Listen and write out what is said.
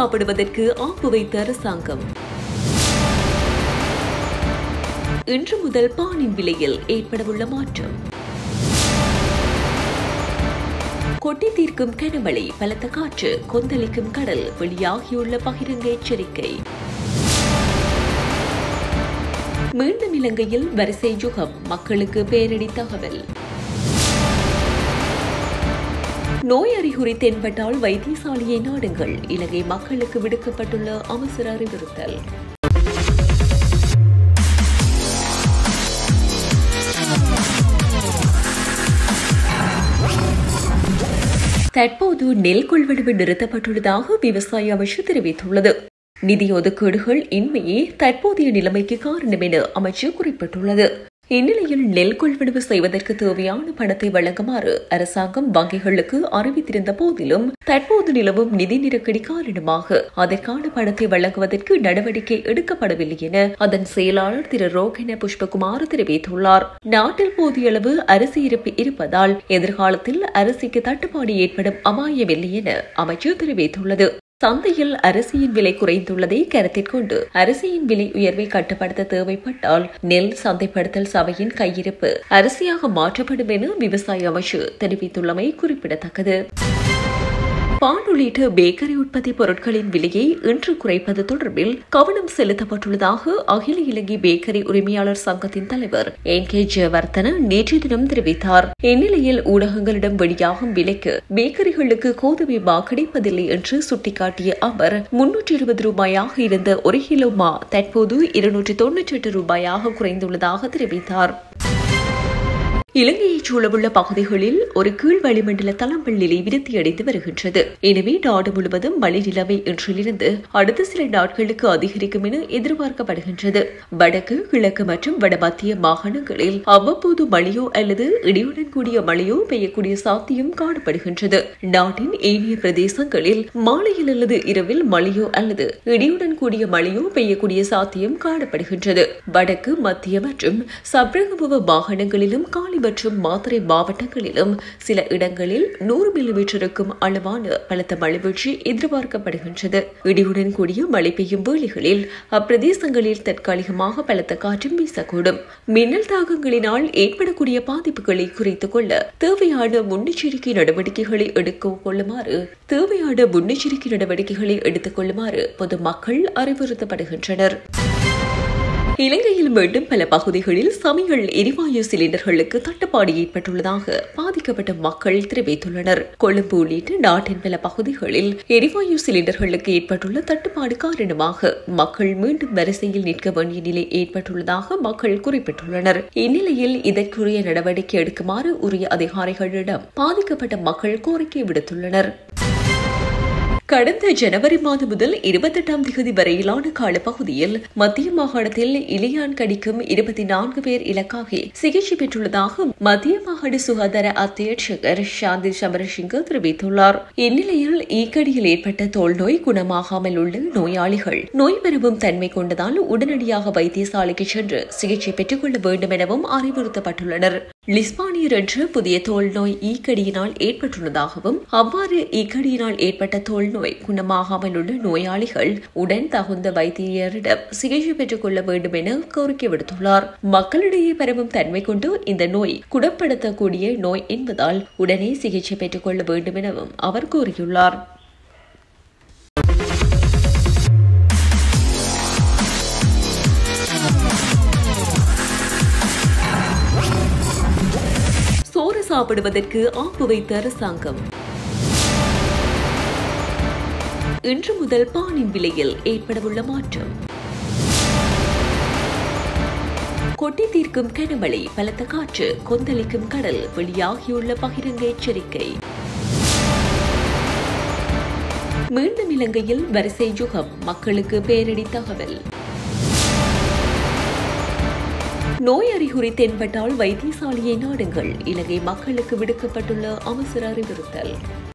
சாப்பிடுவதற்கு ஆப்பு வைத்த அரசாங்கம் இன்று முதல் பானின் விலையில் ஏற்படவுள்ள மாற்றம் கொட்டி தீர்க்கும் கனமழை பலத்த காற்று கொந்தளிக்கும் கடல் வெளியாகியுள்ள பகிரங்க எச்சரிக்கை மீண்டும் இலங்கையில் வரிசை யுகம் மக்களுக்கு பேரிடி தகவல் நோய் அறிகுறி தென்பட்டால் வைத்தியசாலையை நாடுங்கள் இலங்கை மக்களுக்கு விடுக்கப்பட்டுள்ள அவசர அறிவுறுத்தல் தற்போது நெல் கொள்வனவு நிறுத்தப்பட்டுள்ளதாக விவசாய அமைச்சு தெரிவித்துள்ளது நிதி ஒதுக்கீடுகள் இன்மையே தற்போதைய நிலைமைக்கு காரணம் என அமைச்சு குறிப்பிட்டுள்ளது இந்நிலையில் நெல் கொள்வனவு செய்வதற்கு தேவையான பணத்தை வழங்குமாறு அரசாங்கம் வங்கிகளுக்கு அறிவித்திருந்த போதிலும் தற்போது நிலவும் நிதி நெருக்கடி காரணமாக அதற்கான பணத்தை வழங்குவதற்கு நடவடிக்கை எடுக்கப்படவில்லை என அதன் செயலாளர் திரு ரோஹின புஷ்பகுமார் தெரிவித்துள்ளார் நாட்டில் போதிய அளவு அரிசி இருப்பு இருப்பதால் எதிர்காலத்தில் அரிசிக்கு தட்டுப்பாடு ஏற்படும் அபாயமில்லை என அமைச்சர் தெரிவித்துள்ளது சந்தையில் அரிசியின் விலை குறைந்துள்ளதை கருத்தில் கொண்டு அரிசியின் விலை உயர்வை கட்டுப்படுத்த தேவைப்பட்டால் நெல் சந்தைப்படுத்தல் சபையின் கையிருப்பு அரிசியாக மாற்றப்படும் என விவசாய அமைச்சு தெரிவித்துள்ளமை குறிப்பிடத்தக்கது பான் உள்ளிட்ட பேக்கரி உற்பத்தி பொருட்களின் விலையை இன்று குறைப்பது தொடர்பில் கவனம் செலுத்தப்பட்டுள்ளதாக அகில இலங்கை பேக்கரி உரிமையாளர் சங்கத்தின் தலைவர் என் கே ஜெயவர்தன நேற்று தினம் தெரிவித்தார் இந்நிலையில் ஊடகங்களிடம் வெளியாகும் விலைக்கு பேக்கரிகளுக்கு கோதுமை மா கிடைப்பதில்லை என்று சுட்டிக்காட்டிய அவர் முன்னூற்றி இருபது ரூபாயாக இருந்த ஒரு கிலோ மா தற்போது இருநூற்றி தொன்னூற்றி எட்டு ரூபாயாக குறைந்துள்ளதாக தெரிவித்தார் இலங்கையைச் சூழவுள்ள பகுதிகளில் ஒரு கீழ் வளிமண்டல தளம்பல் நிலை விருத்தியடைந்து வருகின்றது எனவே நாடு முழுவதும் மழை நிலைமை இன்றிலிருந்து அடுத்த சில நாட்களுக்கு அதிகரிக்கும் என எதிர்பார்க்கப்படுகின்றது வடக்கு கிழக்கு மற்றும் வடமத்திய மாகாணங்களில் அவ்வப்போது மழையோ அல்லது இடியுடன் கூடிய மழையோ பெய்யக்கூடிய சாத்தியம் காணப்படுகின்றது நாட்டின் ஏனைய பிரதேசங்களில் மாலையில் அல்லது இரவில் மழையோ அல்லது இடியுடன் கூடிய மழையோ பெய்யக்கூடிய சாத்தியம் காணப்படுகின்றது வடக்கு மத்திய மற்றும் சப்ரகமுவ மாகாணங்களிலும் காலி மற்றும் மாத்தறை மாவட்டங்களிலும் சில இடங்களில் நூறு மில்லிமீட்டருக்கும் அளவான பலத்த மழை வீழ்ச்சி எதிர்பார்க்கப்படுகின்றது இடியுடன் கூடிய மழை பெய்யும் வேளைகளில் அப்பிரதேசங்களில் தற்காலிகமாக பலத்த காற்றும் வீசக்கூடும் மின்னல் தாக்கங்களினால் ஏற்படக்கூடிய பாதிப்புகளை குறைத்துக் கொள்ள தேவையான முன்னெச்சரிக்கை நடவடிக்கைகளை எடுக்க கொள்ளுமாறு தேவையான முன்னெச்சரிக்கை நடவடிக்கைகளை எடுத்துக் கொள்ளுமாறு பொதுமக்கள் அறிவுறுத்தப்படுகின்றனர் இலங்கையில் மீண்டும் பல பகுதிகளில் சமையல் எரிவாயு சிலிண்டர்களுக்கு தட்டுப்பாடு ஏற்பட்டுள்ளதாக பாதிக்கப்பட்ட மக்கள் தெரிவித்துள்ளனர் கொழும்பு உள்ளிட்ட நாட்டின் பல பகுதிகளில் எரிவாயு சிலிண்டர்களுக்கு ஏற்பட்டுள்ள தட்டுப்பாடு காரணமாக மக்கள் மீண்டும் வரிசையில் நிற்க வேண்டிய நிலை ஏற்பட்டுள்ளதாக மக்கள் குறிப்பிட்டுள்ளனர் இந்நிலையில் இதற்குரிய நடவடிக்கை எடுக்குமாறு உரிய அதிகாரிகளிடம் பாதிக்கப்பட்ட மக்கள் கோரிக்கை விடுத்துள்ளனர் கடந்த ஜனவரி மாதம் முதல் இருபத்தெட்டாம் தேதி வரையிலான காலப்பகுதியில் மத்திய மாகாணத்தில் இலியான் கடிக்கும் இருபத்தி நான்கு பேர் இலக்காகி சிகிச்சை பெற்றுள்ளதாக மத்திய மாகாண சுகாதார அத்தியட்சகர் சாந்தி சமரசிங்க தெரிவித்துள்ளார் இந்நிலையில் ஈக்கடியில் ஏற்பட்ட தோல் நோய் குணமாகாமல் உள்ள நோயாளிகள் நோய் பரவும் தன்மை கொண்டதால் உடனடியாக வைத்தியசாலைக்கு சென்று சிகிச்சை பெற்றுக் கொள்ள வேண்டும் எனவும் அறிவுறுத்தப்பட்டுள்ளனர் லிஸ்பானியர் என்ற புதிய தோல் நோய் ஈக்கடியினால் ஏற்பட்டுள்ளதாகவும் அவ்வாறு ஈக்கடியினால் ஏற்பட்ட தோல் நோய் குணமாகாமல் உள்ள நோயாளிகள் உடன் தகுந்த வைத்தியரிடம் சிகிச்சை பெற்றுக் கொள்ள வேண்டும் என கோரிக்கை விடுத்துள்ளார் மக்களிடையே பரவும் தன்மை கொண்டு இந்த நோய் குணப்படுத்தக்கூடிய நோய் என்பதால் உடனே சிகிச்சை பெற்றுக் கொள்ள வேண்டும் எனவும் அவர் கூறியுள்ளார் சோறு சாப்பிடுவதற்கு ஆப்பு வைத்த அரசாங்கம் இன்று முதல் பானின் விலையில் ஏற்படவுள்ள மாற்றம் கொட்டி தீர்க்கும் கனமழை பலத்த காற்று கொந்தளிக்கும் கடல் வெளியாகியுள்ள பகிரங்க எச்சரிக்கை மீண்டும் இலங்கையில் வரிசை யுகம் மக்களுக்கு பேரிடி தகவல் நோய் அறிகுறி தென்பட்டால் வைத்தியசாலையை நாடுங்கள் இலங்கை மக்களுக்கு விடுக்கப்பட்டுள்ள அவசர அறிவுறுத்தல்